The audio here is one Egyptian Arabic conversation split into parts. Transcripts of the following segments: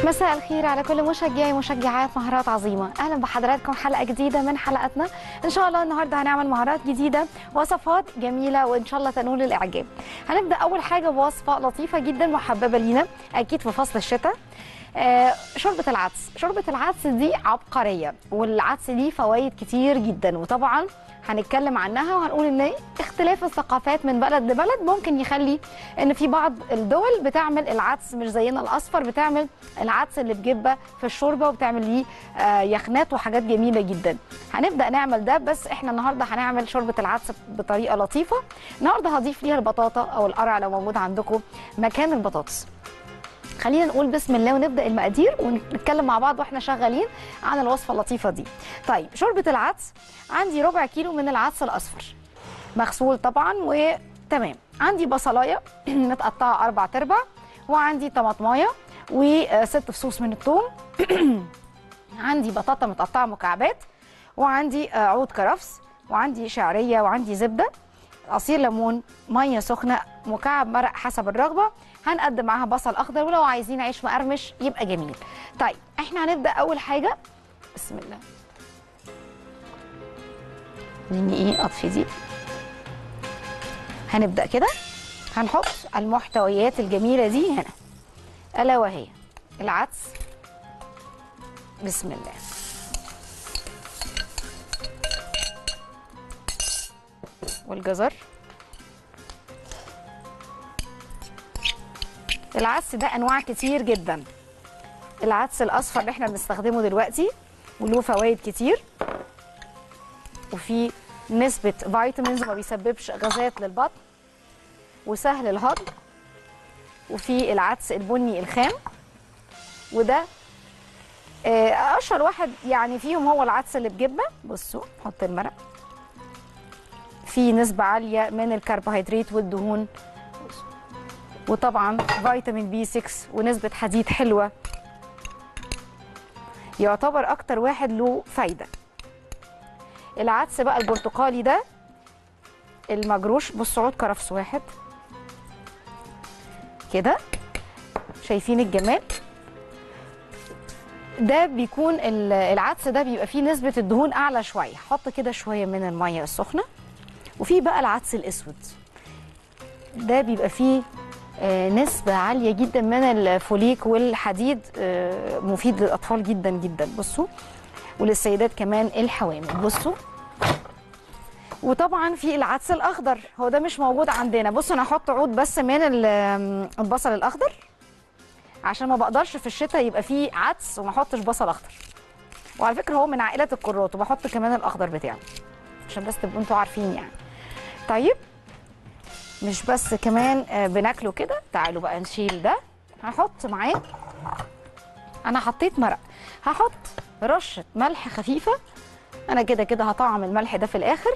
مساء الخير على كل مشجعي ومشجعات مهارات عظيمة أهلا بحضراتكم حلقة جديدة من حلقتنا إن شاء الله النهاردة هنعمل مهارات جديدة وصفات جميلة وإن شاء الله تنول الإعجاب هنبدأ أول حاجة بوصفة لطيفة جدا محببة لينا أكيد في فصل الشتاء آه، شوربة العدس شوربة العدس دي عبقرية والعدس ليه فوائد كتير جدا وطبعا هنتكلم عنها وهنقول ان اختلاف الثقافات من بلد لبلد ممكن يخلي ان في بعض الدول بتعمل العدس مش زينا الاصفر بتعمل العدس اللي بجبه في الشوربه وبتعمل ليه آه، يخنات وحاجات جميله جدا هنبدا نعمل ده بس احنا النهارده هنعمل شوربه العدس بطريقه لطيفه النهارده هضيف ليها البطاطا او القرع لو موجود عندكم مكان البطاطس خلينا نقول بسم الله ونبدا المقادير ونتكلم مع بعض واحنا شغالين عن الوصفه اللطيفه دي طيب شوربه العدس عندي ربع كيلو من العدس الاصفر مغسول طبعا وتمام عندي بصلايه متقطعه اربع تربع وعندي طماطمايه وست فصوص من الثوم عندي بطاطا متقطعه مكعبات وعندي آه، عود كرفس وعندي شعريه وعندي زبده عصير ليمون ميه سخنه مكعب مرق حسب الرغبه هنقدم معاها بصل اخضر ولو عايزين عيش مقرمش يبقى جميل طيب احنا هنبدا اول حاجه بسم الله اديني ايه اطفي دي هنبدا كده هنحط المحتويات الجميله دي هنا الا وهي العدس بسم الله والجزر العدس ده انواع كتير جدا العدس الاصفر اللي احنا بنستخدمه دلوقتي وله فوائد كتير وفي نسبة فيتامينز وما بيسببش غازات للبطن وسهل الهضم وفي العدس البني الخام وده آه، اشهر واحد يعني فيهم هو العدس اللي بجبه بصوا حط المرق في نسبة عالية من الكربوهيدرات والدهون وطبعا فيتامين بي 6 ونسبة حديد حلوة يعتبر أكتر واحد له فايدة العدس بقى البرتقالي ده المجروش بصوا عود كرفس واحد كده شايفين الجمال ده بيكون ال- العدس ده بيبقى فيه نسبة الدهون أعلى شوية حط كده شوية من المية السخنة وفي بقى العدس الأسود ده بيبقى فيه آه، نسبة عالية جدا من الفوليك والحديد آه، مفيد للأطفال جدا جدا بصوا وللسيدات كمان الحوامل بصوا وطبعا في العدس الأخضر هو ده مش موجود عندنا بصوا أنا هحط عود بس من ال- البصل الأخضر عشان ما بقدرش في الشتاء يبقى فيه عدس وما احطش بصل أخضر وعلى فكرة هو من عائلة الكرات وبحط كمان الأخضر بتاعه عشان بس تبقوا انتوا عارفين يعني طيب مش بس كمان آه، بناكله كده تعالوا بقى نشيل ده هحط معاه انا حطيت مرق هحط رشه ملح خفيفه انا كده كده هطعم الملح ده في الاخر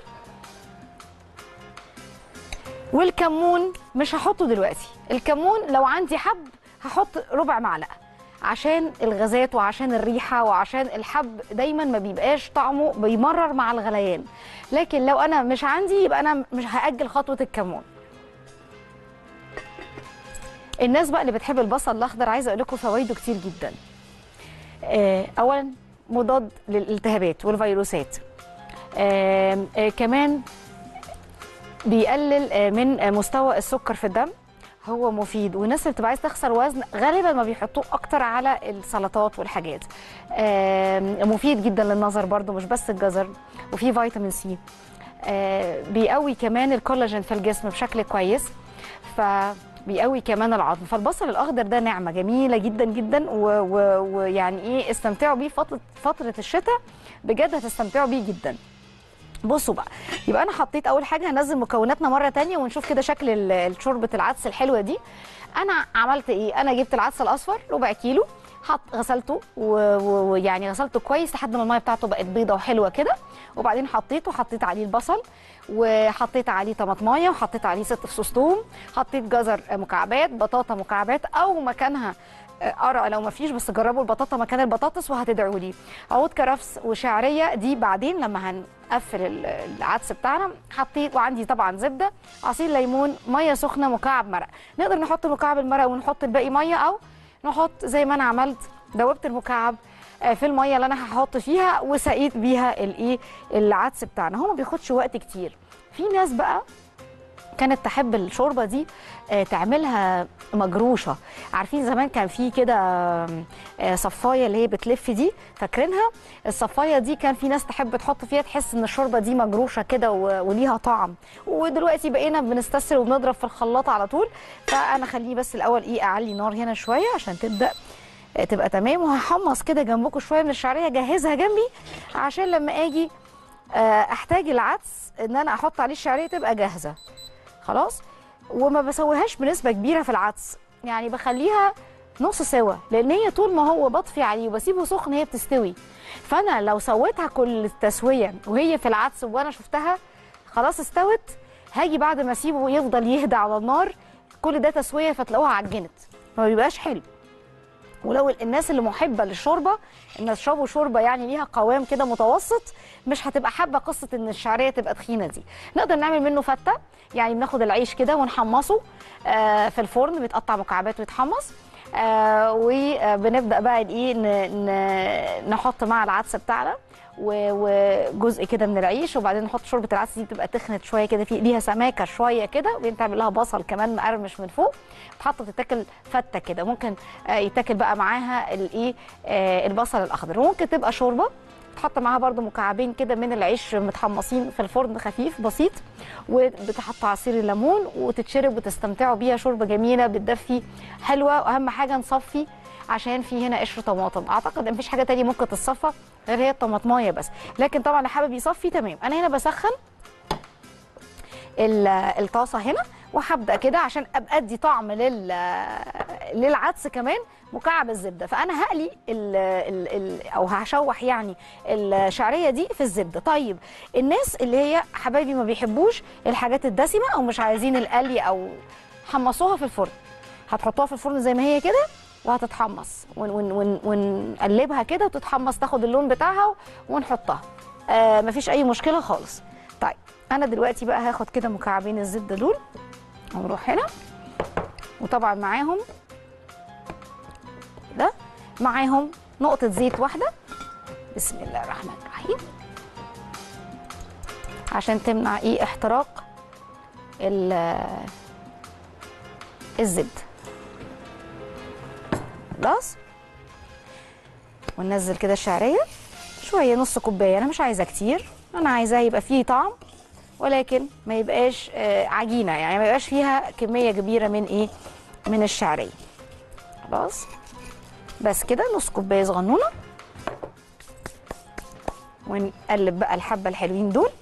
والكمون مش هحطه دلوقتي الكمون لو عندي حب هحط ربع معلقه عشان الغازات وعشان الريحه وعشان الحب دايما ما بيبقاش طعمه بيمرر مع الغليان لكن لو انا مش عندي يبقى انا مش هاجل خطوه الكمون الناس بقى اللي بتحب البصل الاخضر عايزه اقول لكم فوائده كتير جدا آه، اولا مضاد للالتهابات والفيروسات آه، آه، كمان بيقلل آه، من آه، مستوى السكر في الدم هو مفيد والناس اللي بتبقى عايزه تخسر وزن غالبا ما بيحطوه اكتر على السلطات والحاجات آم، مفيد جدا للنظر برضو مش بس الجزر وفيه فيتامين سي آه، بيقوي كمان الكولاجين في الجسم بشكل كويس فبيقوي كمان العظم فالبصل الاخضر ده نعمه جميله جدا جدا و- و- ويعني ايه استمتعوا بيه فتره فتره الشتاء بجد هتستمتعوا بيه جدا بصوا بقى يبقى انا حطيت اول حاجه هنزل مكوناتنا مره تانية ونشوف كده شكل ال- الشوربه العدس الحلوه دي انا عملت ايه انا جبت العدس الاصفر ربع كيلو حط غسلته و- و- ويعني غسلته كويس لحد ما الميه بتاعته بقت بيضه وحلوه كده وبعدين حطيته حطيت عليه البصل وحطيت عليه طماطمايه وحطيت عليه ست فصوص ثوم حطيت جزر مكعبات بطاطا مكعبات او مكانها قرع لو ما فيش بس جربوا البطاطا مكان البطاطس وهتدعوا لي عود كرفس وشعريه دي بعدين لما هنقفل ال- العدس بتاعنا حطيت وعندي طبعا زبده عصير ليمون ميه سخنه مكعب مرق نقدر نحط مكعب المرق ونحط الباقي ميه او نحط زي ما انا عملت دوبت المكعب آه، في الميه اللي انا هحط فيها وسقيت بيها الايه العدس بتاعنا هو ما بياخدش وقت كتير في ناس بقى كانت تحب الشوربه دي آه، تعملها مجروشه عارفين زمان كان في كده آه، صفايه اللي هي بتلف دي فاكرينها الصفايه دي كان في ناس تحب تحط فيها تحس ان الشوربه دي مجروشه كده و- وليها طعم ودلوقتي بقينا بنستسهل وبنضرب في الخلاط على طول فانا خليني بس الاول ايه اعلي نار هنا شويه عشان تبدا آه، تبقى تمام وهحمص كده جنبكم شويه من الشعريه اجهزها جنبي عشان لما اجي آه، احتاج العدس ان انا احط عليه الشعريه تبقى جاهزه خلاص وما بسويهاش بنسبه كبيره في العدس يعني بخليها نص سوا لان هي طول ما هو بطفي عليه وبسيبه سخن هي بتستوي فانا لو سويتها كل التسويه وهي في العدس وانا شفتها خلاص استوت هاجي بعد ما اسيبه يفضل يهدى على النار كل ده تسويه فتلاقوها عجنت فما بيبقاش حلو ولو الناس اللي محبه للشوربه ان يشربوا شوربه يعني ليها قوام كده متوسط مش هتبقى حابه قصه ان الشعريه تبقى تخينه دي نقدر نعمل منه فته يعني بناخد العيش كده ونحمصه آه، في الفرن بيتقطع مكعبات ويتحمص آه، وبنبدا بقى ايه ن- ن- نحط مع العدس بتاعنا و- وجزء كده من العيش وبعدين نحط شوربه العدس دي بتبقى تخنت شويه كده في ليها سماكه شويه كده وبعدين تعمل لها بصل كمان مقرمش من فوق تحط تتاكل فته كده ممكن آه، يتاكل بقى معاها الايه آه، البصل الاخضر وممكن تبقى شوربه تحط معاها برده مكعبين كده من العيش متحمصين في الفرن خفيف بسيط وبتحط عصير الليمون وتتشرب وتستمتعوا بيها شوربه جميله بتدفي حلوه واهم حاجه نصفي عشان في هنا قشر طماطم اعتقد ان مفيش حاجه تانية ممكن تتصفى غير هي الطماطمايه بس لكن طبعا اللي حابب يصفي تمام انا هنا بسخن ال- الطاسه هنا وهبدا كده عشان ابقى ادي طعم لل للعدس كمان مكعب الزبده فانا هقلي ال ال ال او هشوح يعني الشعريه دي في الزبده طيب الناس اللي هي حبايبي ما بيحبوش الحاجات الدسمه او مش عايزين القلي او حمصوها في الفرن هتحطوها في الفرن زي ما هي كده وهتتحمص ون ون ون ونقلبها كده وتتحمص تاخد اللون بتاعها ونحطها آه مفيش اي مشكله خالص طيب انا دلوقتي بقى هاخد كده مكعبين الزبده دول ونروح هنا وطبعا معاهم ده معاهم نقطه زيت واحده بسم الله الرحمن الرحيم عشان تمنع ايه احتراق ال- الزبده خلاص وننزل كده الشعريه شويه نص كوبايه انا مش عايزه كتير انا عايزاه يبقى فيه طعم ولكن ما يبقاش آه، عجينه يعني ما يبقاش فيها كميه كبيره من ايه من الشعريه خلاص بس كده نص كوبايه صغنونه ونقلب بقى الحبه الحلوين دول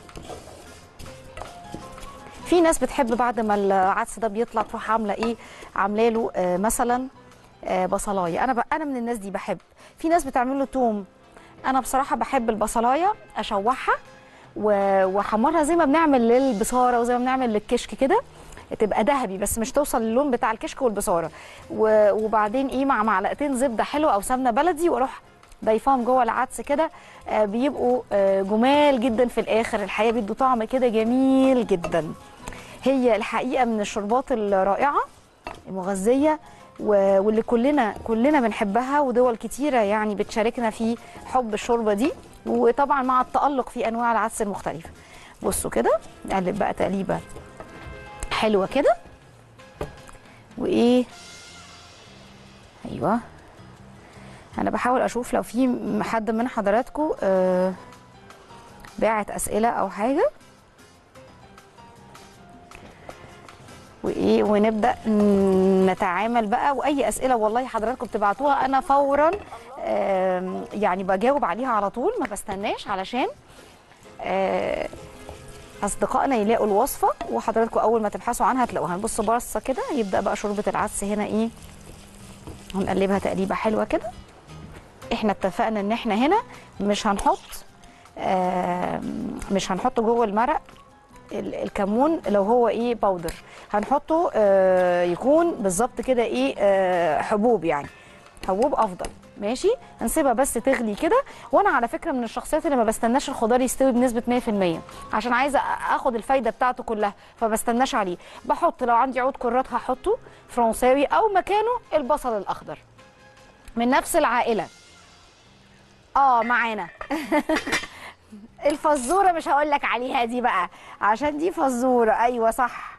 في ناس بتحب بعد ما العدس ده بيطلع تروح عامله ايه عامله له آه مثلا آه بصلايه انا ب... انا من الناس دي بحب في ناس بتعمل له توم انا بصراحه بحب البصلايه اشوحها و- واحمرها زي ما بنعمل للبصاره وزي ما بنعمل للكشك كده تبقى ذهبي بس مش توصل للون بتاع الكشك والبصاره و- وبعدين ايه مع معلقتين زبده حلوه او سمنه بلدي واروح ضيفاهم جوه العدس كده آه، بيبقوا آه، جمال جدا في الاخر الحقيقه بيدوا طعم كده جميل جدا هي الحقيقه من الشربات الرائعه المغذيه و- واللي كلنا كلنا بنحبها ودول كتيره يعني بتشاركنا في حب الشوربه دي وطبعا مع التالق في انواع العدس المختلفه بصوا كده نقلب بقى تقليبه حلوه كده وايه ايوه انا بحاول اشوف لو في حد من حضراتكم آه باعت اسئله او حاجه وايه ونبدا نتعامل بقى واي اسئله والله حضراتكم بتبعتوها انا فورا آم، يعني بجاوب عليها على طول ما بستناش علشان آه، اصدقائنا يلاقوا الوصفه وحضراتكم اول ما تبحثوا عنها هتلاقوها هنبص بصه كده يبدا بقى شوربه العدس هنا ايه هنقلبها تقليبه حلوه كده احنا اتفقنا ان احنا هنا مش هنحط آم، مش هنحط جوه المرق ال- الكمون لو هو ايه باودر هنحطه آه، يكون بالظبط كده ايه آه، حبوب يعني حبوب افضل ماشي هنسيبها بس تغلي كده وانا على فكره من الشخصيات اللي ما بستناش الخضار يستوي بنسبه 100% عشان عايزه أ- اخد الفايده بتاعته كلها فبستناش عليه بحط لو عندي عود كرات هحطه فرنساوي او مكانه البصل الاخضر من نفس العائله اه معانا الفزوره مش هقول لك عليها دي بقى عشان دي فزوره ايوه صح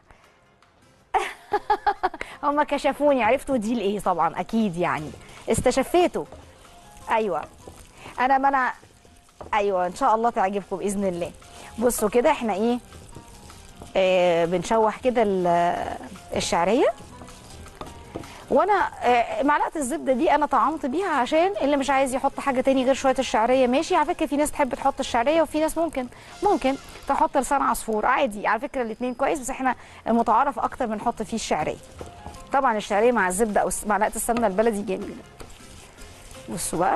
هما كشفوني عرفتوا دي الايه طبعا اكيد يعني استشفيتوا ايوه انا ما انا ايوه ان شاء الله تعجبكم باذن الله بصوا كده احنا ايه آه بنشوح كده ال- الشعريه وانا آه، معلقه الزبده دي انا طعمت بيها عشان اللي مش عايز يحط حاجه تاني غير شويه الشعريه ماشي على فكره في ناس تحب تحط الشعريه وفي ناس ممكن ممكن تحط لسان عصفور عادي على فكره الاثنين كويس بس احنا المتعارف اكتر بنحط فيه الشعريه طبعا الشعريه مع الزبده او الس- معلقه السمنه البلدي جميله بصوا بقى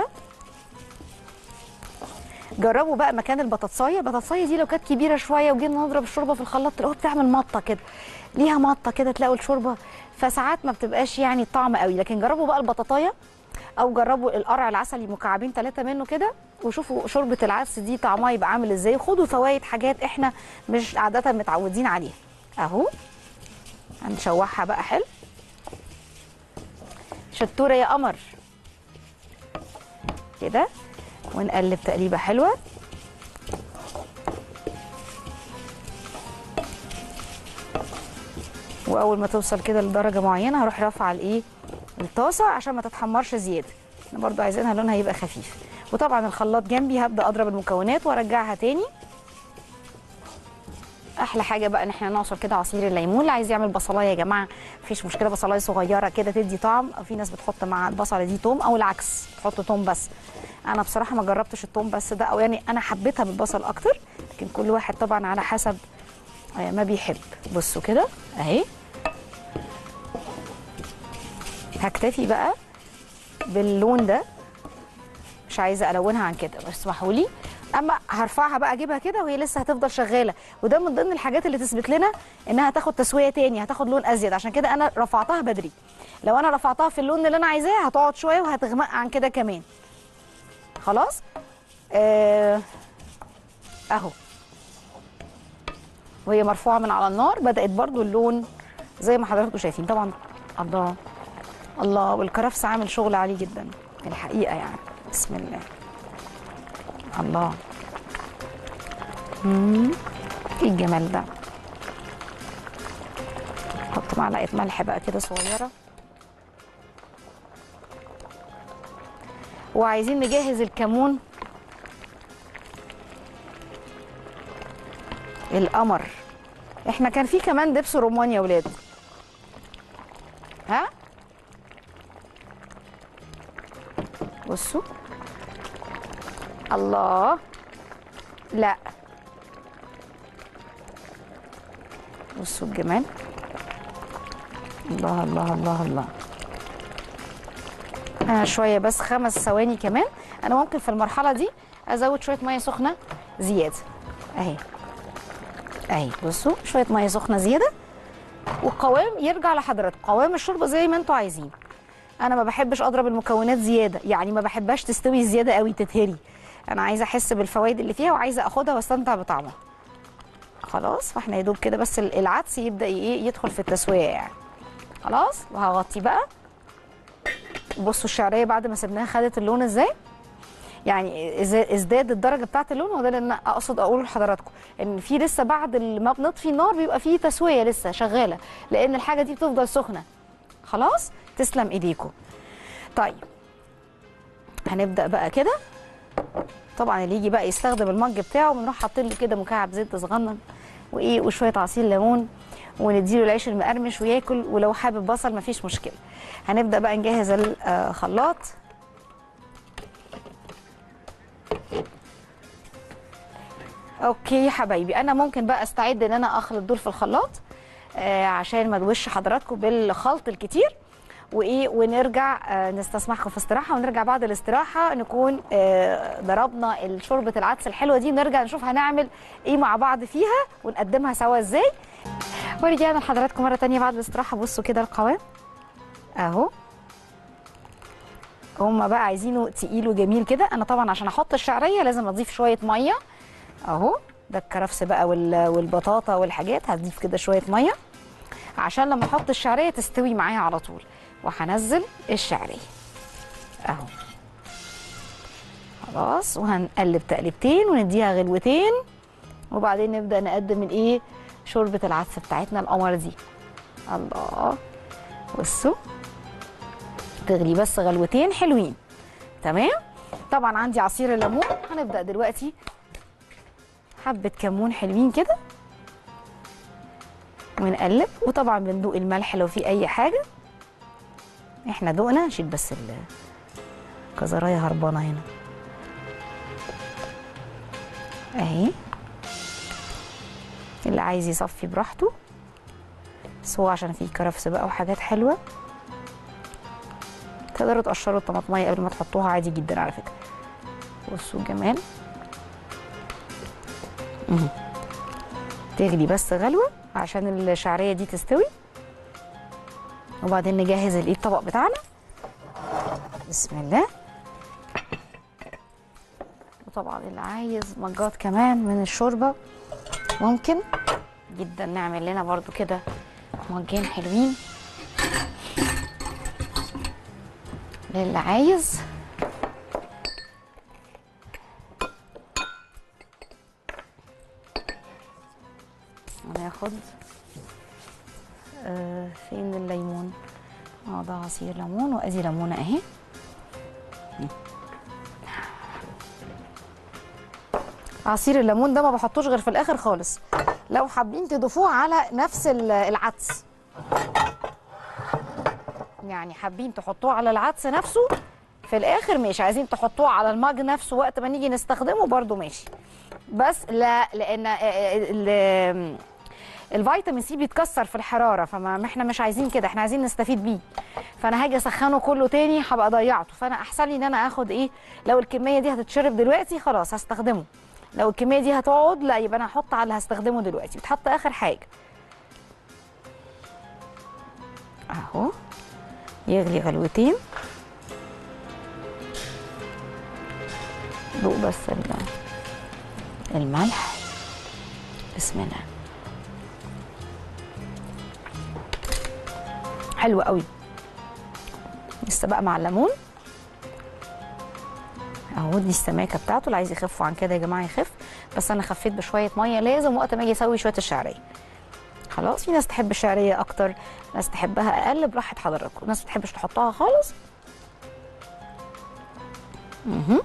جربوا بقى مكان البطاطسايه البطاطسايه دي لو كانت كبيره شويه وجينا نضرب الشوربه في الخلاط تلاقوها بتعمل مطه كده ليها مطه كده تلاقوا الشوربه فساعات ما بتبقاش يعني الطعم قوي لكن جربوا بقى البطاطايه او جربوا القرع العسلي مكعبين ثلاثه منه كده وشوفوا شوربه العدس دي طعمها يبقى عامل ازاي خدوا فوائد حاجات احنا مش عاده متعودين عليها اهو هنشوحها بقى حلو شطوره يا قمر كده ونقلب تقليبه حلوه واول ما توصل كده لدرجه معينه هروح رافعه الايه الطاسه عشان ما تتحمرش زياده احنا برضو عايزينها لونها يبقى خفيف وطبعا الخلاط جنبي هبدا اضرب المكونات وارجعها تاني احلى حاجه بقى ان احنا نعصر كده عصير الليمون اللي عايز يعمل بصلايه يا جماعه مفيش مشكله بصلايه صغيره كده تدي طعم او في ناس بتحط مع البصله دي توم او العكس تحط توم بس انا بصراحه ما جربتش التوم بس ده او يعني انا حبيتها بالبصل اكتر لكن كل واحد طبعا على حسب آه، ما بيحب بصوا كده اهي هكتفي بقى باللون ده مش عايزه الونها عن كده بس اسمحوا لي اما هرفعها بقى اجيبها كده وهي لسه هتفضل شغاله وده من ضمن الحاجات اللي تثبت لنا انها هتاخد تسويه تاني هتاخد لون ازيد عشان كده انا رفعتها بدري لو انا رفعتها في اللون اللي انا عايزاه هتقعد شويه وهتغمق عن كده كمان خلاص آه اهو وهي مرفوعه من على النار بدات برضو اللون زي ما حضراتكم شايفين طبعا الله الله والكرفس عامل شغل عالي جدا الحقيقه يعني بسم الله الله مم. ايه الجمال ده حط معلقه ملح بقى كده صغيره وعايزين نجهز الكمون القمر احنا كان في كمان دبس رمان يا ولاد ها بصوا الله لا بصوا الجمال الله الله الله الله انا شويه بس خمس ثواني كمان انا ممكن في المرحله دي ازود شويه ميه سخنه زياده اهي اهي بصوا شويه ميه سخنه زياده والقوام يرجع لحضرتك قوام الشوربه زي ما انتوا عايزين انا ما بحبش اضرب المكونات زياده يعني ما بحبهاش تستوي زياده قوي تتهري انا عايزه احس بالفوائد اللي فيها وعايزه اخدها واستمتع بطعمها خلاص فاحنا يا دوب كده بس العدس يبدا ايه يدخل في التسويه يعني خلاص وهغطي بقى بصوا الشعريه بعد ما سبناها خدت اللون ازاي يعني إز- ازداد الدرجه بتاعه اللون وده اللي انا اقصد اقوله لحضراتكم ان في لسه بعد ما بنطفي النار بيبقى فيه تسويه لسه شغاله لان الحاجه دي بتفضل سخنه خلاص تسلم ايديكم طيب هنبدا بقى كده طبعا اللي يجي بقى يستخدم المج بتاعه بنروح حاطين له كده مكعب زيت صغنن وايه وشويه عصير ليمون ونديله العيش المقرمش وياكل ولو حابب بصل مفيش مشكله هنبدا بقى نجهز الخلاط اوكي يا حبايبي انا ممكن بقى استعد ان انا اخلط دول في الخلاط آه عشان ما ادوش حضراتكم بالخلط الكتير وايه ونرجع آه نستسمحكم في استراحه ونرجع بعد الاستراحه نكون آه ضربنا شوربه العدس الحلوه دي ونرجع نشوف هنعمل ايه مع بعض فيها ونقدمها سوا ازاي ورجعنا لحضراتكم مره تانية بعد الاستراحه بصوا كده القوام اهو هما بقى عايزينه تقيل وجميل كده انا طبعا عشان احط الشعريه لازم اضيف شويه ميه اهو ده الكرفس بقى وال- والبطاطا والحاجات هضيف كده شويه ميه عشان لما احط الشعريه تستوي معايا على طول وهنزل الشعريه اهو خلاص وهنقلب تقلبتين ونديها غلوتين وبعدين نبدا نقدم الايه شوربه العدس بتاعتنا القمر دي الله بصوا تغلي بس غلوتين حلوين تمام طبعا عندي عصير الليمون هنبدا دلوقتي حبه كمون حلوين كده ونقلب وطبعا بندوق الملح لو في اي حاجه احنا دقنا نشيل بس الكزرايه هربانه هنا اهي اللي عايز يصفي براحته بس هو عشان فيه كرفس بقى وحاجات حلوه تقدروا تقشروا الطماطمية قبل ما تحطوها عادي جدا على فكره بصوا الجمال مهم. تغلي بس غلوه عشان الشعريه دي تستوي وبعدين نجهز الايه الطبق بتاعنا بسم الله وطبعا اللي عايز مجات كمان من الشوربه ممكن جدا نعمل لنا برضو كده مجين حلوين للي عايز هناخد آه فين الليمون اه ده عصير ليمون وادي ليمونه اهي عصير الليمون ده ما بحطوش غير في الاخر خالص لو حابين تضيفوه على نفس ال- العدس يعني حابين تحطوه على العدس نفسه في الاخر ماشي عايزين تحطوه على المج نفسه وقت ما نيجي نستخدمه برضو ماشي بس لا لان آه، آه، ال- الفيتامين سي بيتكسر في الحراره فما احنا مش عايزين كده احنا عايزين نستفيد بيه فانا هاجي اسخنه كله تاني هبقى ضيعته فانا احسن لي ان انا اخد ايه لو الكميه دي هتتشرب دلوقتي خلاص هستخدمه لو الكميه دي هتقعد لا يبقى انا هحط على اللي هستخدمه دلوقتي بتحط اخر حاجه اهو يغلي غلوتين دوق بس ال- الملح بسم الله حلو قوي لسه بقى مع الليمون اهو دي السماكه بتاعته اللي عايز يخفوا عن كده يا جماعه يخف بس انا خفيت بشويه ميه لازم وقت ما اجي اسوي شويه الشعريه خلاص في ناس تحب الشعريه اكتر ناس تحبها اقل براحه حضراتكم ناس ما بتحبش تحطها خالص اها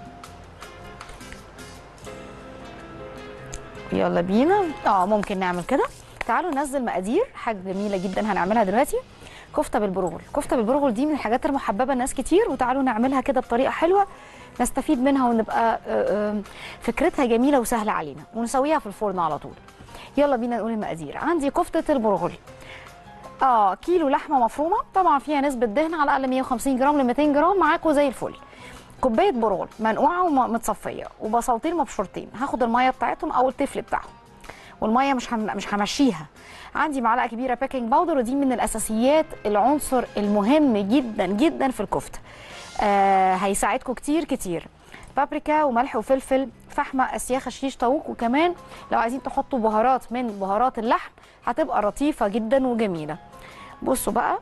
يلا بينا اه ممكن نعمل كده تعالوا ننزل مقادير حاجه جميله جدا هنعملها دلوقتي كفته بالبرغل كفته بالبرغل دي من الحاجات المحببه لناس كتير وتعالوا نعملها كده بطريقه حلوه نستفيد منها ونبقى آه، آه، فكرتها جميله وسهله علينا ونسويها في الفرن على طول يلا بينا نقول المقادير عندي كفته البرغل اه كيلو لحمه مفرومه طبعا فيها نسبه دهن على الاقل 150 جرام ل 200 جرام معاكم زي الفل كوبايه برغل منقوعه ومتصفيه وبصلتين مبشورتين هاخد الميه بتاعتهم او التفل بتاعهم والميه مش هم... مش همشيها عندي معلقه كبيره بيكنج باودر ودي من الاساسيات العنصر المهم جدا جدا في الكفته آه هيساعدكم كتير كتير بابريكا وملح وفلفل فحمه اسياخ شيش طاووق وكمان لو عايزين تحطوا بهارات من بهارات اللحم هتبقى لطيفه جدا وجميله بصوا بقى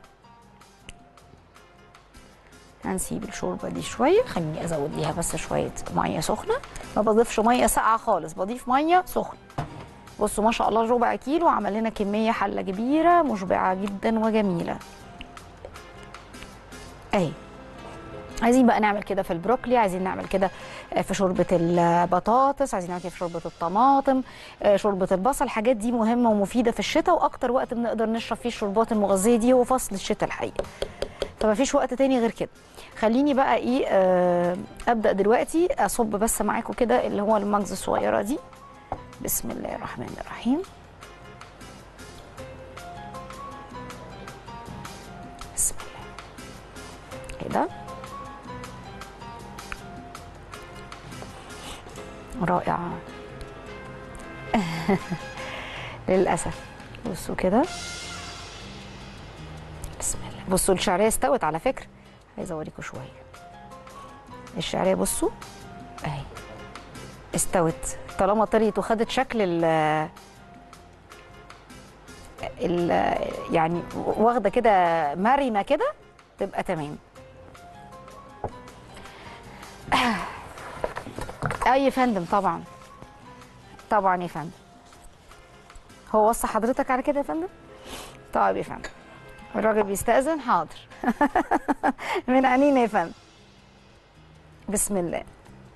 هنسيب الشوربه دي شويه خليني ازود ليها بس شويه ميه سخنه ما بضيفش ميه ساقعه خالص بضيف ميه سخنه بصوا ما شاء الله ربع كيلو عمل لنا كميه حله كبيره مشبعه جدا وجميله اهي عايزين بقى نعمل كده في البروكلي عايزين نعمل كده في شوربه البطاطس عايزين نعمل كده في شوربه الطماطم آه، شوربه البصل الحاجات دي مهمه ومفيده في الشتاء واكتر وقت بنقدر نشرب فيه الشوربات المغذيه دي هو فصل الشتاء الحقيقه فما فيش وقت تاني غير كده خليني بقى ايه آه ابدا دلوقتي اصب بس معاكم كده اللي هو المجز الصغيره دي بسم الله الرحمن الرحيم بسم الله كده رائعة للأسف بصوا كده بسم الله بصوا الشعرية استوت على فكرة عايزة أوريكم شوية الشعرية بصوا أهي استوت طالما طريت وخدت شكل ال ال يعني واخده كده مرنه كده تبقى تمام اي فندم طبعا طبعا يا فندم هو وصى حضرتك على كده يا فندم طيب يا فندم الراجل بيستأذن حاضر من عينينا يا فندم بسم الله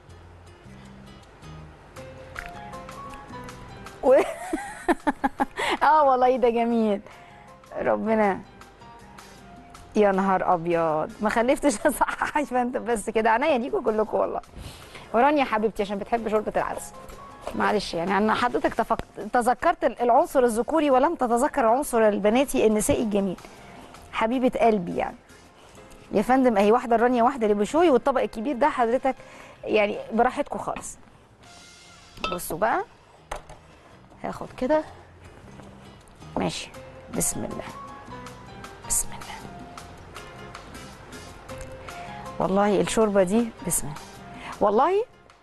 و... اه والله ده جميل ربنا يا نهار ابيض ما خلفتش اصحح يا فندم بس كده عينيا ليكوا كلكم والله ورانيا حبيبتي عشان بتحب شوربه العدس معلش يعني انا حضرتك تفك... تذكرت العنصر الذكوري ولم تتذكر العنصر البناتي النسائي الجميل حبيبه قلبي يعني يا فندم اهي واحده رانيا واحده لبشوي والطبق الكبير ده حضرتك يعني براحتكم خالص بصوا بقى هاخد كده ماشي بسم الله بسم الله والله الشوربه دي بسم الله والله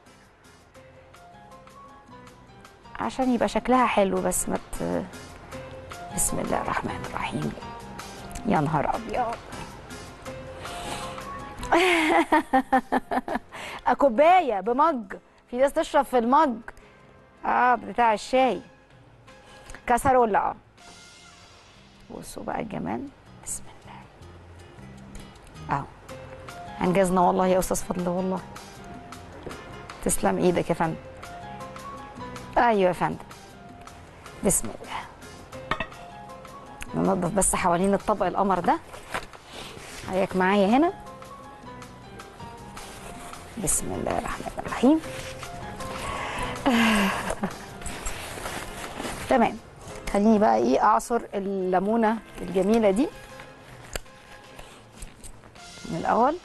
عشان يبقى شكلها حلو بس ما مت... بسم الله الرحمن الرحيم يا نهار ابيض كوبايه بمج في ناس تشرب في المج اه بتاع الشاي كاسرولة اه بصوا بقى الجمال بسم الله اهو انجزنا والله يا استاذ فضل والله تسلم ايدك يا فندم ايوه يا فندم بسم الله ننظف بس حوالين الطبق القمر ده هيك معايا هنا بسم الله الرحمن الرحيم تمام خليني بقى ايه اعصر الليمونه الجميله دي من الاول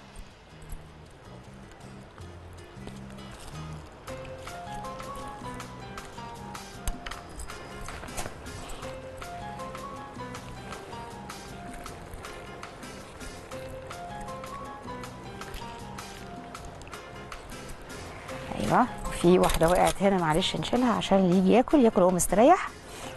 ايوه في واحده وقعت هنا معلش نشيلها عشان اللي يجي ياكل ياكل وهو مستريح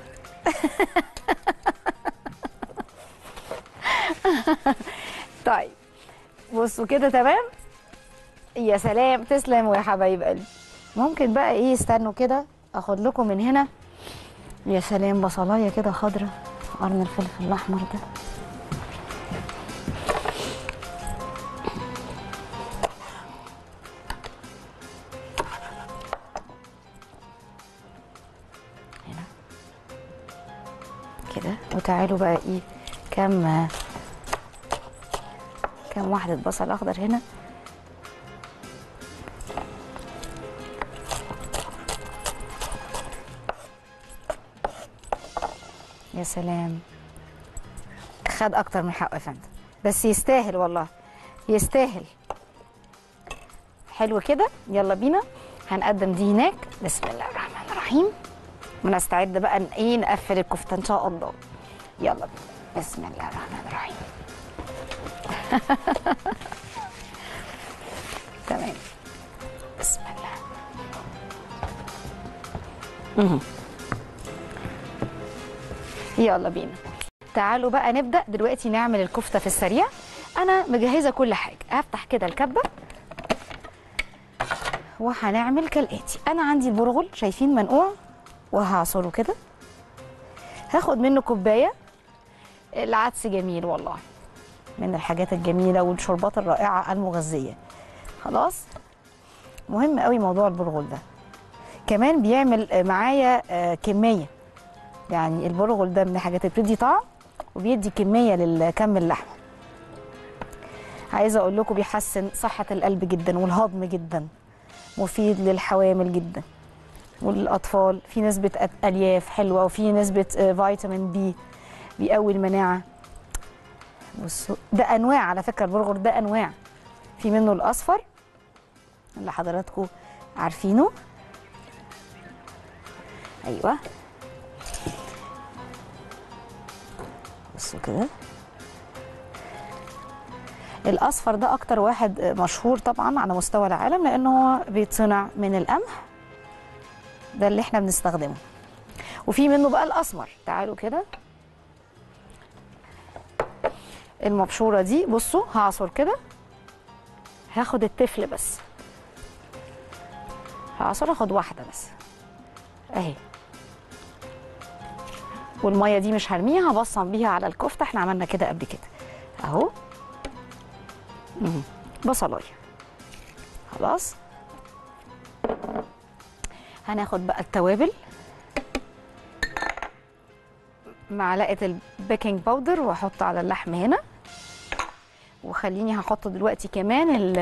طيب بصوا كده تمام يا سلام تسلموا يا حبايب قلبي ممكن بقى ايه استنوا كده اخد لكم من هنا يا سلام بصلايه كده خضره قرن الفلفل الاحمر ده هنا كده وتعالوا بقى ايه كام كام واحدة بصل أخضر هنا يا سلام خد أكتر من حقه يا فندم بس يستاهل والله يستاهل حلو كده يلا بينا هنقدم دي هناك بسم الله الرحمن الرحيم ونستعد بقى ن- ايه نقفل الكفته ان شاء الله يلا بينا بسم الله الرحمن الرحيم تمام بسم الله مهم. يلا بينا تعالوا بقى نبدا دلوقتي نعمل الكفته في السريع انا مجهزه كل حاجه هفتح كده الكبه وهنعمل كالاتي انا عندي البرغل شايفين منقوع وهعصره كده هاخد منه كوبايه العدس جميل والله من الحاجات الجميله والشربات الرائعه المغذيه خلاص مهم قوي موضوع البرغل ده كمان بيعمل معايا آه، كميه يعني البرغل ده من الحاجات اللي بتدي طعم وبيدي كميه للكم اللحمه عايزه اقول لكم بيحسن صحه القلب جدا والهضم جدا مفيد للحوامل جدا وللاطفال في نسبه أت- الياف حلوه وفي نسبه آه، فيتامين بي بيقوي المناعه بصوا ده انواع على فكره البرغر ده انواع في منه الاصفر اللي حضراتكم عارفينه ايوه بصوا كده الاصفر ده اكتر واحد مشهور طبعا على مستوى العالم لانه هو بيتصنع من القمح ده اللي احنا بنستخدمه وفي منه بقى الاسمر تعالوا كده المبشوره دي بصوا هعصر كده هاخد التفل بس هعصر اخد واحده بس اهي والميه دي مش هرميها هبصم بيها على الكفته احنا عملنا كده قبل كده اهو مم. بصلايه خلاص هناخد بقى التوابل معلقه البيكنج باودر واحط على اللحم هنا وخليني هحط دلوقتي كمان ال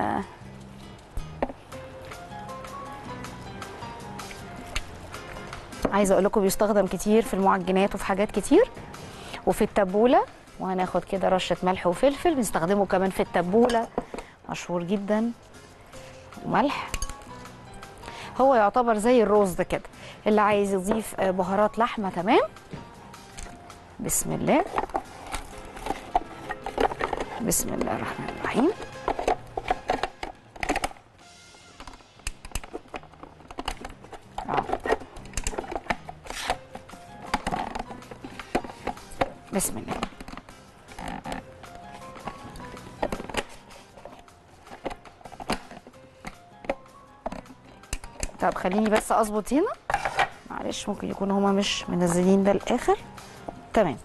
عايزه اقول لكم بيستخدم كتير في المعجنات وفي حاجات كتير وفي التبوله وهناخد كده رشه ملح وفلفل بنستخدمه كمان في التبوله مشهور جدا وملح هو يعتبر زي الرز ده كده اللي عايز يضيف آه، بهارات لحمه تمام بسم الله بسم الله الرحمن الرحيم اه بسم الله طب خليني بس اظبط هنا معلش ممكن يكون هما مش منزلين ده الاخر تمام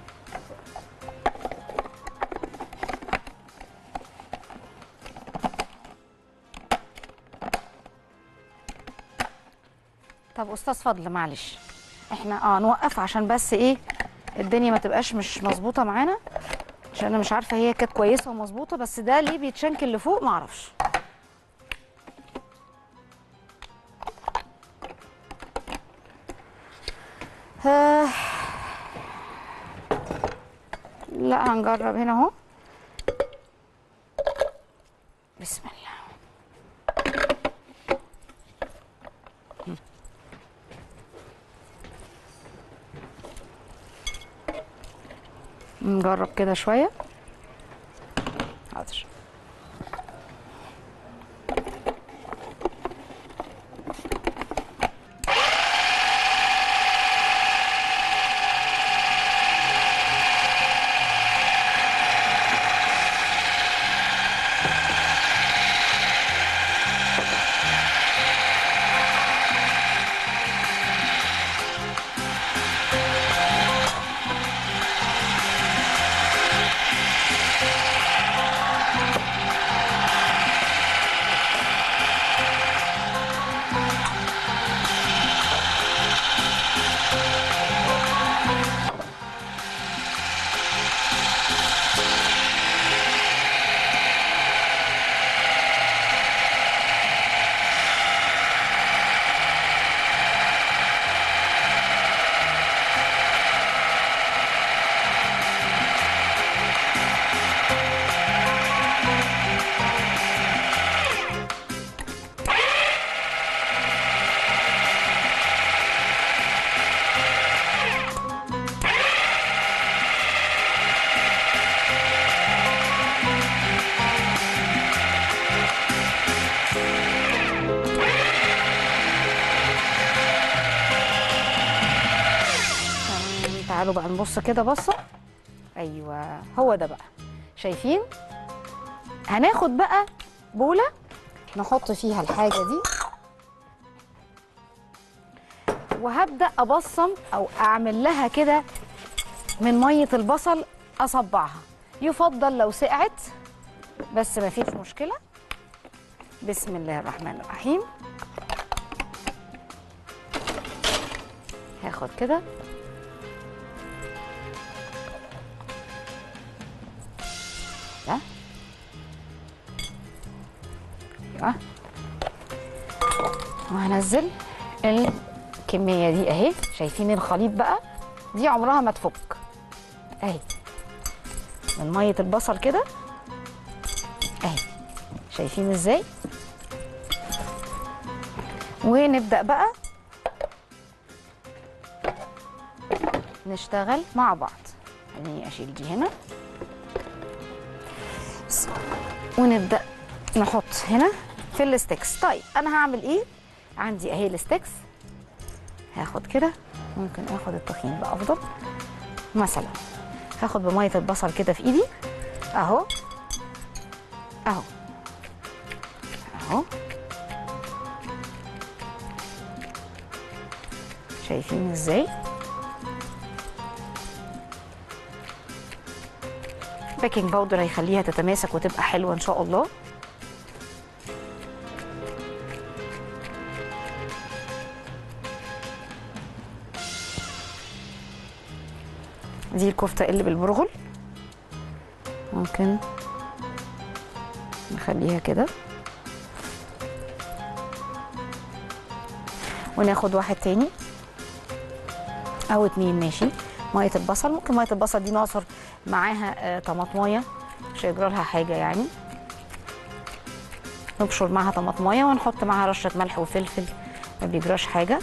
طب استاذ فضل معلش احنا اه نوقف عشان بس ايه الدنيا ما تبقاش مش مظبوطه معانا عشان انا مش عارفه هي كانت كويسه ومظبوطه بس ده ليه بيتشنكل لفوق ما اعرفش آه. لا هنجرب هنا اهو بسم الله نجرب كده شويه حاضر تمام، تعالوا بقى نبص كده بصه ايوه هو ده بقى شايفين هناخد بقى بوله نحط فيها الحاجه دي وهبدا ابصم او اعمل لها كده من ميه البصل اصبعها يفضل لو سقعت بس ما فيش مشكله بسم الله الرحمن الرحيم هاخد كده ده ايوه وهنزل الكميه دي اهي شايفين الخليط بقى دي عمرها ما تفك اهي من ميه البصل كده اهي شايفين ازاي ونبدا بقى نشتغل مع بعض خليني اشيل دي هنا بس. ونبدا نحط هنا في الستيكس طيب انا هعمل ايه عندي اهي الستيكس هاخد كده ممكن اخد الطحين بقى افضل مثلا هاخد بميه البصل كده في ايدي اهو اهو اهو شايفين ازاي بيكنج باودر هيخليها تتماسك وتبقى حلوه ان شاء الله دي الكفته اللي بالبرغل ممكن نخليها كده وناخد واحد تاني او اتنين ماشي ميه البصل ممكن ميه البصل دي نعصر معاها آه طماطمايه مش هيجرى لها حاجه يعني نبشر معاها طماطمايه ونحط معاها رشه ملح وفلفل ما بيجراش حاجه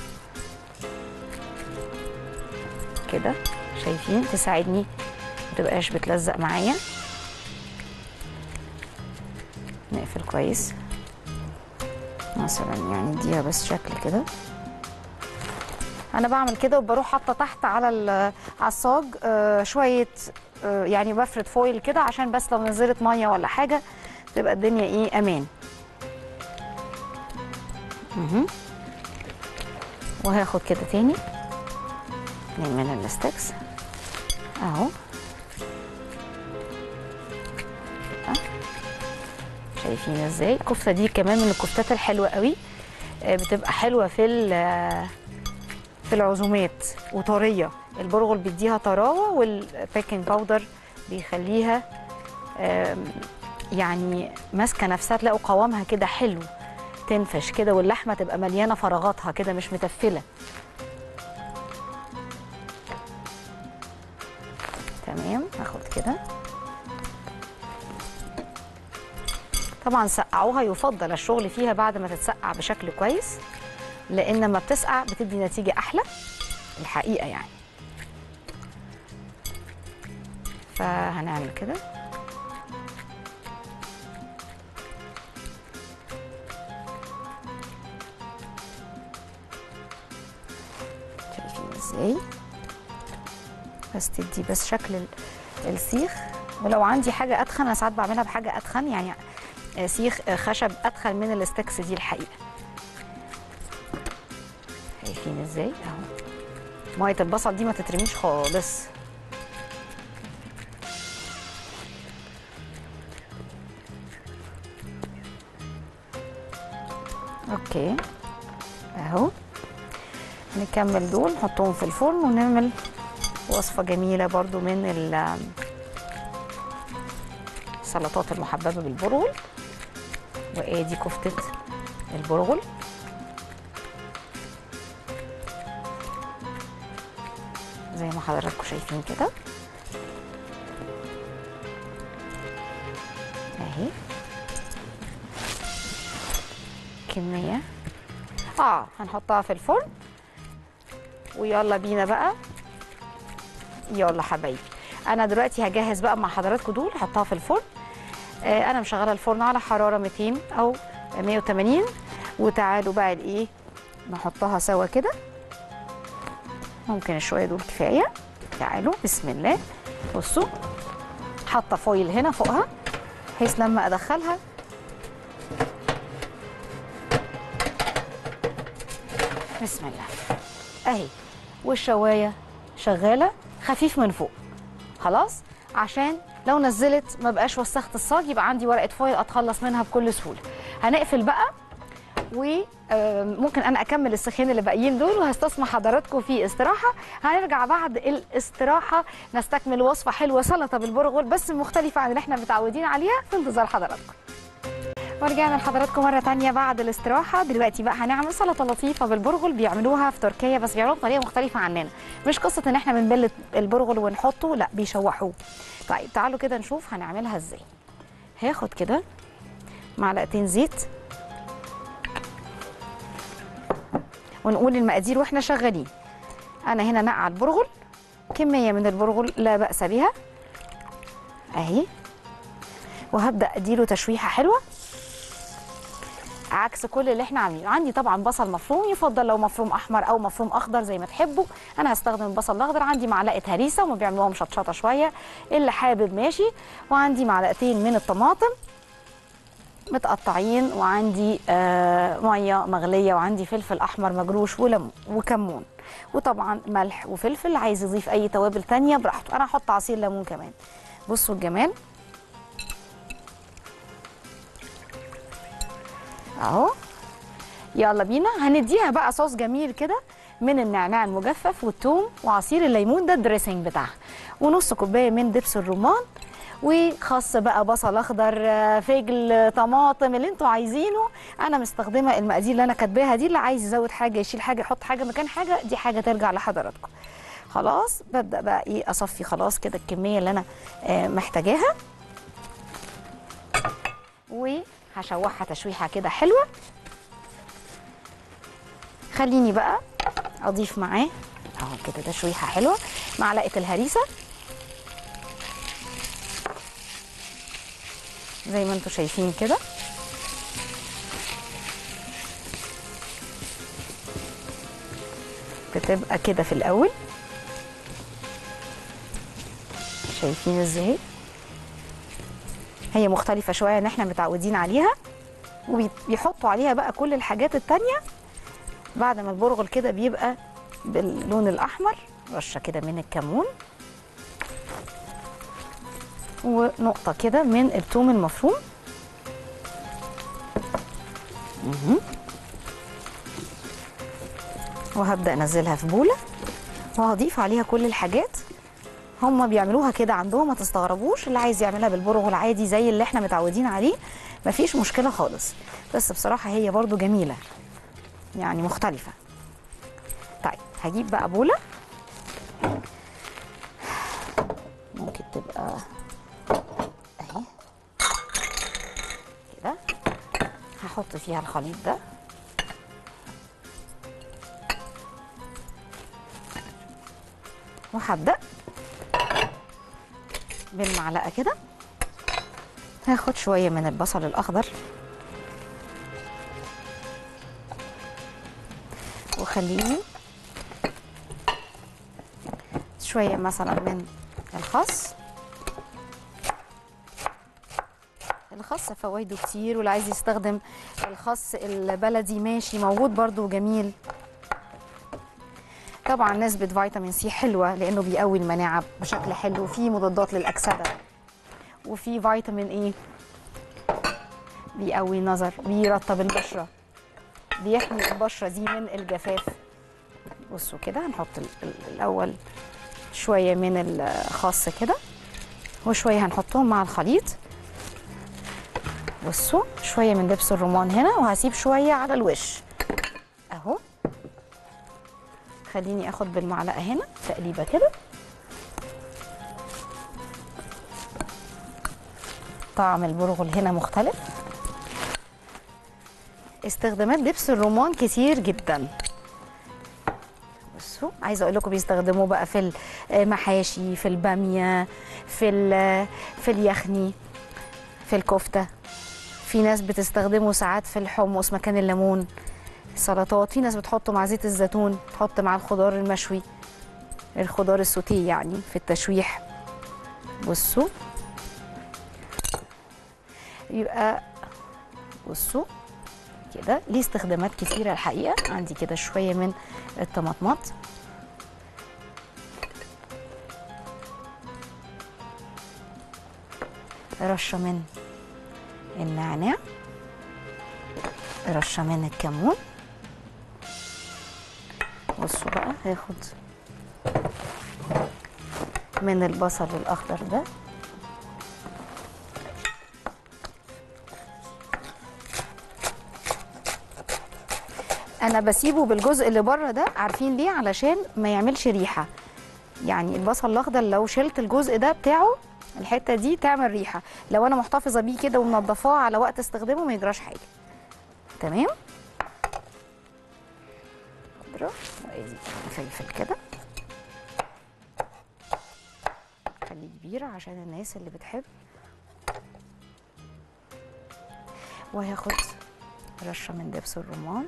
كده شايفين تساعدني ما تبقاش بتلزق معايا نقفل كويس مثلا يعني اديها بس شكل كده انا بعمل كده وبروح حاطه تحت على ال- على الصاج آه، شويه آه، يعني بفرد فويل كده عشان بس لو نزلت ميه ولا حاجه تبقى الدنيا ايه امان مهم. وهاخد كده تاني اتنين من الستكس اهو أه. شايفين ازاي الكفته دي كمان من الكفتات الحلوه قوي آه، بتبقى حلوه في ال- في العزومات وطريه البرغل بيديها طراوه والبيكنج باودر بيخليها آم، يعني ماسكه نفسها تلاقوا قوامها كده حلو تنفش كده واللحمه تبقى مليانه فراغاتها كده مش متفله تمام هاخد كده طبعا سقعوها يفضل الشغل فيها بعد ما تتسقع بشكل كويس لان لما بتسقع بتدي نتيجه احلى الحقيقه يعني فهنعمل كده شايفين ازاي بس تدي بس شكل ال- السيخ ولو عندي حاجه اتخن انا ساعات بعملها بحاجه اتخن يعني آه، سيخ آه، خشب اتخن من الستكس دي الحقيقه شايفين ازاي اهو ميه البصل دي ما تترميش خالص اوكي اهو نكمل دول نحطهم في الفرن ونعمل وصفة جميلة برضو من ال- السلطات المحببة بالبرغل وادي كفتة البرغل زي ما حضراتكم شايفين كده اهي كمية اه هنحطها في الفرن ويلا بينا بقى يلا حبايبي انا دلوقتي هجهز بقى مع حضراتكم دول احطها في الفرن آه انا مشغله الفرن على حراره 200 او 180 وتعالوا بقى الايه نحطها سوا كده ممكن شويه دول كفايه تعالوا بسم الله بصوا حاطه فويل هنا فوقها بحيث لما ادخلها بسم الله اهي والشوايه شغاله خفيف من فوق خلاص عشان لو نزلت ما بقاش وسخت الصاج يبقى عندي ورقه فويل اتخلص منها بكل سهوله هنقفل بقى وممكن انا اكمل السخين اللي باقيين دول وهستسمح حضراتكم في استراحه هنرجع بعد الاستراحه نستكمل وصفه حلوه سلطه بالبرغل بس مختلفه عن اللي احنا متعودين عليها في انتظار حضراتكم ورجعنا لحضراتكم مرة تانية بعد الاستراحة دلوقتي بقى هنعمل سلطة لطيفة بالبرغل بيعملوها في تركيا بس بيعملوها بطريقة مختلفة عننا مش قصة ان احنا بنبل البرغل ونحطه لا بيشوحوه طيب تعالوا كده نشوف هنعملها ازاي هاخد كده معلقتين زيت ونقول المقادير واحنا شغالين انا هنا نقع البرغل كمية من البرغل لا بأس بها اهي وهبدأ اديله تشويحة حلوة عكس كل اللي احنا عاملينه عندي طبعا بصل مفروم يفضل لو مفروم احمر او مفروم اخضر زي ما تحبوا انا هستخدم البصل الاخضر عندي معلقه هريسه وما بيعملوها مشطشطه شويه اللي حابب ماشي وعندي معلقتين من الطماطم متقطعين وعندي آه ميه مغليه وعندي فلفل احمر مجروش وليمون وكمون وطبعا ملح وفلفل عايز يضيف اي توابل تانية براحته انا هحط عصير ليمون كمان بصوا الجمال اهو يلا بينا هنديها بقى صوص جميل كده من النعناع المجفف والثوم وعصير الليمون ده الدريسنج بتاعها ونص كوبايه من دبس الرمان وخس بقى بصل اخضر آه، فجل طماطم اللي انتوا عايزينه انا مستخدمه المقادير اللي انا كاتباها دي اللي عايز يزود حاجه يشيل حاجه يحط حاجه مكان حاجه دي حاجه ترجع لحضراتكم خلاص ببدا بقى ايه اصفي خلاص كده الكميه اللي انا آه، محتاجاها وهشوحها تشويحه كده حلوه خليني بقى اضيف معاه اهو كده تشويحه حلوه معلقه الهريسه زي ما انتم شايفين كده بتبقى كده في الاول شايفين ازاي هي مختلفه شويه ان احنا متعودين عليها وبيحطوا عليها بقى كل الحاجات التانية بعد ما البرغل كده بيبقى باللون الاحمر رشه كده من الكمون ونقطه كده من الثوم المفروم مهم. وهبدا انزلها في بوله وهضيف عليها كل الحاجات هم بيعملوها كده عندهم ما تستغربوش اللي عايز يعملها بالبرغل عادي زي اللي احنا متعودين عليه مفيش مشكله خالص بس بصراحه هي برضو جميله يعني مختلفه طيب هجيب بقى بوله ممكن تبقى اهي كده هحط فيها الخليط ده وهبدأ بالمعلقة كده هاخد شوية من البصل الأخضر وخليني شوية مثلا من الخس الخس فوائده كتير واللي عايز يستخدم الخس البلدي ماشي موجود برضو وجميل طبعا نسبة فيتامين سي حلوة لأنه بيقوي المناعة بشكل حلو وفيه مضادات للأكسدة وفي فيتامين ايه بيقوي النظر بيرطب البشرة بيحمي البشرة دي من الجفاف بصوا كده هنحط ال- ال- الأول شوية من الخاص كده وشوية هنحطهم مع الخليط بصوا شوية من دبس الرمان هنا وهسيب شوية على الوش أهو خليني اخد بالمعلقه هنا تقليبه كده طعم البرغل هنا مختلف استخدامات دبس الرمان كتير جدا بصوا عايزه اقول لكم بيستخدموه بقى في المحاشي في الباميه في ال- في اليخني في الكفته في ناس بتستخدمه ساعات في الحمص مكان الليمون سلطات في ناس بتحطه مع زيت الزيتون تحط مع الخضار المشوي الخضار السوتيه يعني في التشويح بصوا يبقى بصوا كده ليه استخدامات كثيره الحقيقه عندي كده شويه من الطماطمات رشه من النعناع رشه من الكمون بصوا بقى هاخد من البصل الاخضر ده انا بسيبه بالجزء اللي بره ده عارفين ليه علشان ما يعملش ريحه يعني البصل الاخضر لو شلت الجزء ده بتاعه الحته دي تعمل ريحه لو انا محتفظه بيه كده ومنضفاه على وقت استخدامه ما يجراش حاجه تمام خضره وادي فلفل كده خليه كبير عشان الناس اللي بتحب وهاخد رشه من دبس الرمان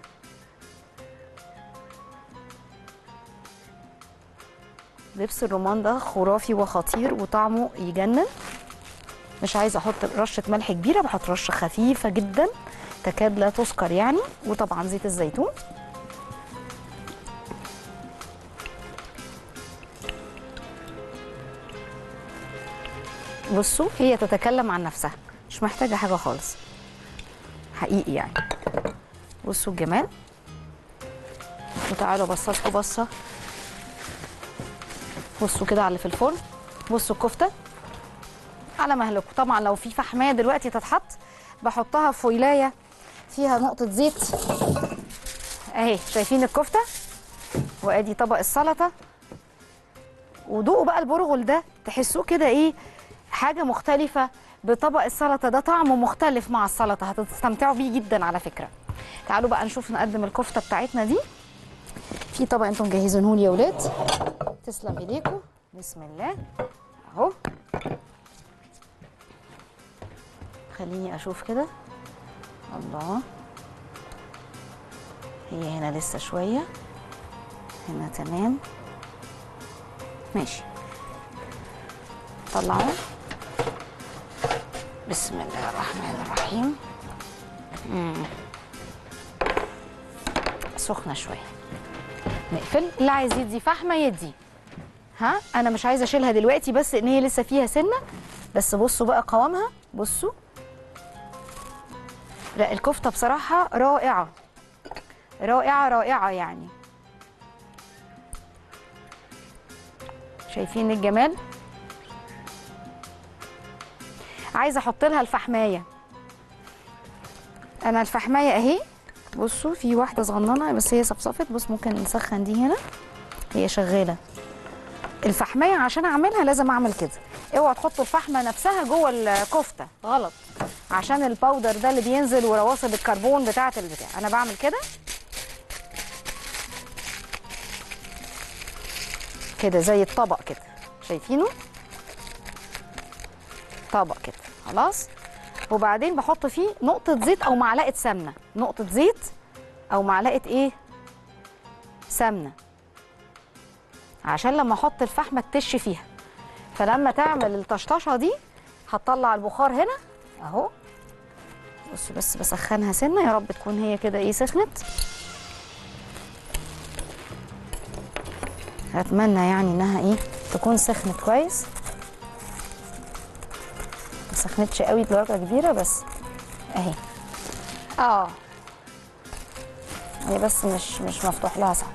دبس الرمان ده خرافي وخطير وطعمه يجنن مش عايزه احط رشه ملح كبيره بحط رشه خفيفه جدا تكاد لا تذكر يعني وطبعا زيت الزيتون بصوا هي تتكلم عن نفسها مش محتاجه حاجه خالص حقيقي يعني بصوا الجمال وتعالوا بصلكوا بصه بصوا كده على اللي في الفرن بصوا الكفته على مهلكم طبعا لو في فحمايه دلوقتي تتحط بحطها في فويلايه فيها نقطه زيت اهي شايفين الكفته وادي طبق السلطه ودوقوا بقى البرغل ده تحسوه كده ايه حاجه مختلفه بطبق السلطه ده طعمه مختلف مع السلطه هتستمتعوا بيه جدا على فكره تعالوا بقى نشوف نقدم الكفته بتاعتنا دي في طبق انتم مجهزينه لي يا ولاد تسلم ايديكم بسم الله اهو خليني اشوف كده الله هي هنا لسه شويه هنا تمام ماشي طلعوا بسم الله الرحمن الرحيم مم. سخنه شويه نقفل اللي عايز يدي فحمه يدي ها انا مش عايزه اشيلها دلوقتي بس ان هي لسه فيها سنه بس بصوا بقى قوامها بصوا لا الكفته بصراحه رائعه رائعه رائعه يعني شايفين الجمال عايزه احط لها الفحمايه انا الفحمايه اهي بصوا في واحده صغننه بس هي صفصفت بص ممكن نسخن دي هنا هي شغاله الفحمايه عشان اعملها لازم اعمل كده اوعوا تحطوا الفحمه نفسها جوه الكفته غلط عشان الباودر ده اللي بينزل ورواسب الكربون بتاعه البتاع انا بعمل كده كده زي الطبق كده شايفينه طبق كده خلاص وبعدين بحط فيه نقطة زيت أو معلقة سمنة نقطة زيت أو معلقة إيه سمنة عشان لما أحط الفحمة تتش فيها فلما تعمل الطشطشة دي هتطلع البخار هنا أهو بصوا بس بسخنها سنة يا رب تكون هي كده إيه سخنت أتمنى يعني إنها إيه تكون سخنت كويس ما سخنتش قوي بدرجه كبيره بس اهي اه هي بس مش مش مفتوح لها صح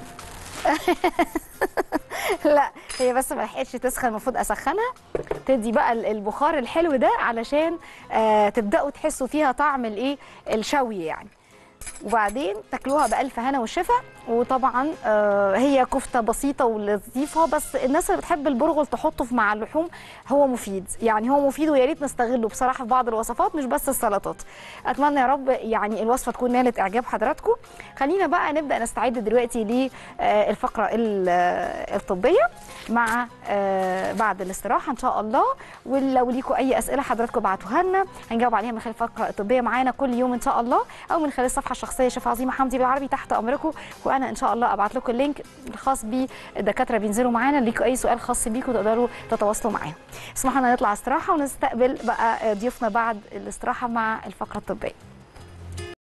لا هي بس ما لحقتش تسخن المفروض اسخنها تدي بقى ال- البخار الحلو ده علشان آه تبداوا تحسوا فيها طعم الايه الشوي يعني وبعدين تاكلوها بالف هنا والشفا وطبعا آه هي كفته بسيطه ولطيفه بس الناس اللي بتحب البرغل تحطه في مع اللحوم هو مفيد يعني هو مفيد ويا ريت نستغله بصراحه في بعض الوصفات مش بس السلطات اتمنى يا رب يعني الوصفه تكون نالت اعجاب حضراتكم خلينا بقى نبدا نستعد دلوقتي للفقره الطبيه مع آه بعد الاستراحه ان شاء الله ولو ليكم اي اسئله حضراتكم ابعتوها لنا هنجاوب عليها من خلال الفقره الطبيه معانا كل يوم ان شاء الله او من خلال الصفحه الشخصيه شيف عظيمه حمدي بالعربي تحت امركم وانا ان شاء الله ابعت لكم اللينك الخاص بالدكاتره بينزلوا معانا ليكم اي سؤال خاص بيكم تقدروا تتواصلوا معاهم اسمحوا لنا نطلع استراحه ونستقبل بقى ضيوفنا بعد الاستراحه مع الفقره الطبيه